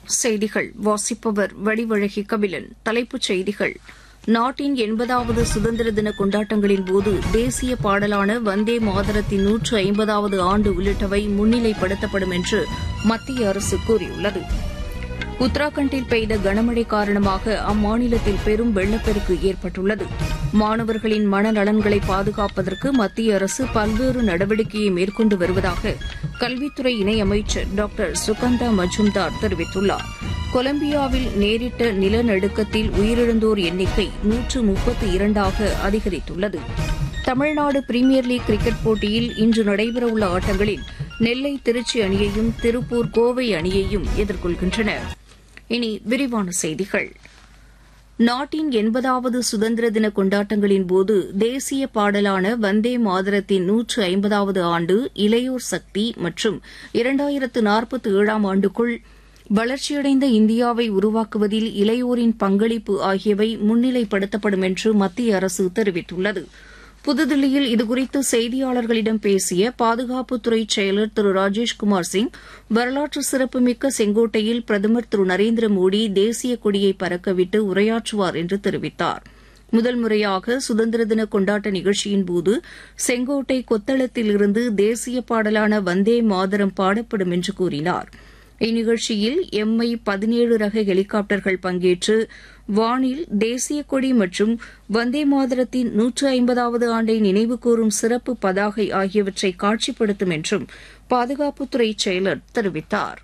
செய்திகள் வாசிப்பவர் வடிவழகி கபிலன் தலைப்புச் செய்திகள் நாட்டின் எண்பதாவது சுதந்திர தின கொண்டாட்டங்களின் போது தேசிய பாடலான வந்தே மாதரத்தின் நூற்று ஐம்பதாவது ஆண்டு உள்ளிட்டவை முன்னிலைப்படுத்தப்படும் என்று மத்திய அரசு கூறியுள்ளது உத்தராகண்டில் பெய்த கனமழை காரணமாக அம்மாநிலத்தில் பெரும் வெள்ளப்பெருக்கு ஏற்பட்டுள்ளது மாணவர்களின் மனநலன்களை பாதுகாப்பதற்கு மத்திய அரசு பல்வேறு நடவடிக்கையை மேற்கொண்டு வருவதாக கல்வித்துறை இணையமைச்சர் டாக்டர் சுகந்தா மஜும்தார் தெரிவித்துள்ளார் கொலம்பியாவில் நேரிட்ட நிலநடுக்கத்தில் உயிரிழந்தோர் எண்ணிக்கை நூற்று முப்பத்து இரண்டாக அதிகரித்துள்ளது தமிழ்நாடு பிரீமியர் லீக் கிரிக்கெட் போட்டியில் இன்று நடைபெறவுள்ள ஆட்டங்களில் நெல்லை திருச்சி அணியையும் திருப்பூர் கோவை அணியையும் எதிர்கொள்கின்றன இனி விரிவான செய்திகள் நாட்டின் எண்பதாவது சுதந்திர தின கொண்டாட்டங்களின் போது தேசிய பாடலான வந்தே மாதரத்தின் நூற்று ஐம்பதாவது ஆண்டு இளையோர் சக்தி மற்றும் இரண்டாயிரத்து நாற்பத்தி ஏழாம் ஆண்டுக்குள் வளர்ச்சியடைந்த இந்தியாவை உருவாக்குவதில் இளையோரின் பங்களிப்பு ஆகியவை முன்னிலைப்படுத்தப்படும் என்று மத்திய அரசு தெரிவித்துள்ளது புதுதில்லியில் இதுகுறித்து செய்தியாளர்களிடம் பேசிய பாதுகாப்புத்துறை செயலர் திரு ராஜேஷ்குமார் சிங் வரலாற்று சிறப்புமிக்க செங்கோட்டையில் பிரதமர் திரு நரேந்திர மோடி தேசிய கொடியை பறக்கவிட்டு உரையாற்றுவார் என்று தெரிவித்தார் முதல் முறையாக சுதந்திர தின கொண்டாட்ட நிகழ்ச்சியின்போது செங்கோட்டை கொத்தளத்திலிருந்து தேசிய பாடலான வந்தே மாதரம் பாடப்படும் என்று கூறினார் இந்நிகழ்ச்சியில் எம்ஐ பதினேழு ரக ஹெலிகாப்டர்கள் பங்கேற்று வானில் தேசிய கொடி மற்றும் வந்தே மாதரத்தின் நூற்று ஐம்பதாவது ஆண்டை நினைவுகூரும் சிறப்பு பதாகை ஆகியவற்றை காட்சிப்படுத்தும் என்றும் பாதுகாப்புத்துறை செயலர் தெரிவித்தார்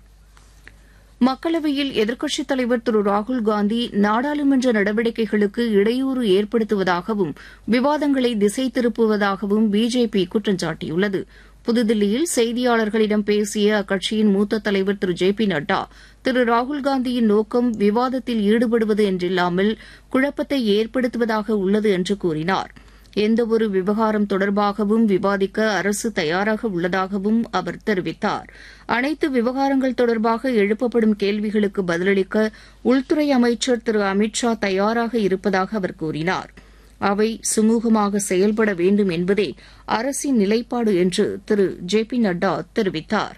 மக்களவையில் எதிர்க்கட்சித் தலைவர் திரு ராகுல்காந்தி நாடாளுமன்ற நடவடிக்கைகளுக்கு இடையூறு ஏற்படுத்துவதாகவும் விவாதங்களை திசை திருப்புவதாகவும் பிஜேபி குற்றம் சாட்டியுள்ளது புதுதில்லியில் செய்தியாளர்களிடம் பேசிய அக்கட்சியின் மூத்த தலைவர் திரு ஜே பி நட்டா திரு ராகுல்காந்தியின் நோக்கம் விவாதத்தில் ஈடுபடுவது என்றில்லாமல் குழப்பத்தை ஏற்படுத்துவதாக உள்ளது என்று கூறினார் எந்தவொரு விவகாரம் தொடர்பாகவும் விவாதிக்க அரசு தயாராக உள்ளதாகவும் அவர் தெரிவித்தார் அனைத்து விவகாரங்கள் தொடர்பாக எழுப்பப்படும் கேள்விகளுக்கு பதிலளிக்க உள்துறை அமைச்சர் திரு அமித் ஷா தயாராக இருப்பதாக அவர் கூறினார் அவை சுமூகமாக செயல்பட வேண்டும் என்பதே அரசின் நிலைப்பாடு என்று திரு ஜே பி நட்டா தெரிவித்தார்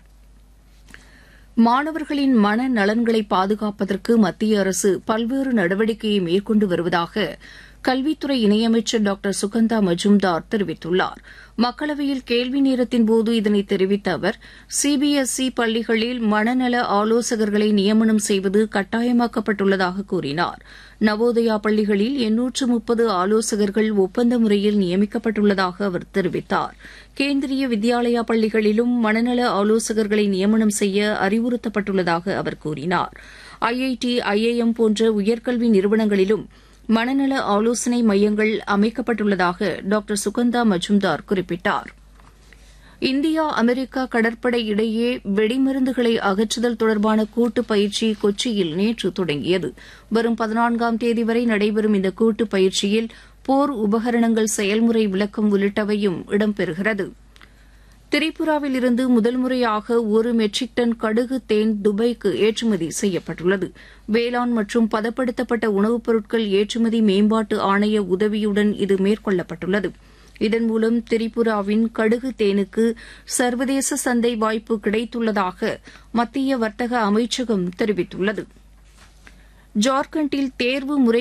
மாணவர்களின் மன நலன்களை பாதுகாப்பதற்கு மத்திய அரசு பல்வேறு நடவடிக்கையை மேற்கொண்டு வருவதாக கல்வித்துறை இணையமைச்சர் டாக்டர் சுகந்தா மஜும்தார் தெரிவித்துள்ளார் மக்களவையில் கேள்வி நேரத்தின்போது இதனை தெரிவித்த அவர் சிபிஎஸ்இ பள்ளிகளில் மனநல ஆலோசகர்களை நியமனம் செய்வது கட்டாயமாக்கப்பட்டுள்ளதாக கூறினார் நவோதயா பள்ளிகளில் எண்ணூற்று முப்பது ஆலோசகர்கள் ஒப்பந்த முறையில் நியமிக்கப்பட்டுள்ளதாக அவர் தெரிவித்தார் கேந்திரிய வித்யாலயா பள்ளிகளிலும் மனநல ஆலோசகர்களை நியமனம் செய்ய அறிவுறுத்தப்பட்டுள்ளதாக அவர் கூறினார் ஐஐடி ஐஐஎம் போன்ற உயர்கல்வி நிறுவனங்களிலும் மனநல ஆலோசனை மையங்கள் அமைக்கப்பட்டுள்ளதாக டாக்டர் சுகந்தா மஜும்தார் குறிப்பிட்டார் இந்தியா அமெரிக்கா கடற்படை இடையே வெடிமருந்துகளை அகற்றுதல் தொடர்பான கூட்டு பயிற்சி கொச்சியில் நேற்று தொடங்கியது வரும் பதினான்காம் தேதி வரை நடைபெறும் இந்த கூட்டு பயிற்சியில் போர் உபகரணங்கள் செயல்முறை விளக்கம் உள்ளிட்டவையும் இடம்பெறுகிறது திரிபுராவில் இருந்து முதல் முறையாக ஒரு மெட்ரிக் டன் கடுகு தேன் துபாய்க்கு ஏற்றுமதி செய்யப்பட்டுள்ளது வேளாண் மற்றும் பதப்படுத்தப்பட்ட உணவுப் பொருட்கள் ஏற்றுமதி மேம்பாட்டு ஆணைய உதவியுடன் இது மேற்கொள்ளப்பட்டுள்ளது இதன் மூலம் திரிபுராவின் கடுகு தேனுக்கு சர்வதேச சந்தை வாய்ப்பு கிடைத்துள்ளதாக மத்திய வர்த்தக அமைச்சகம் தெரிவித்துள்ளது ஜார்க்கண்டில் தேர்வு முறை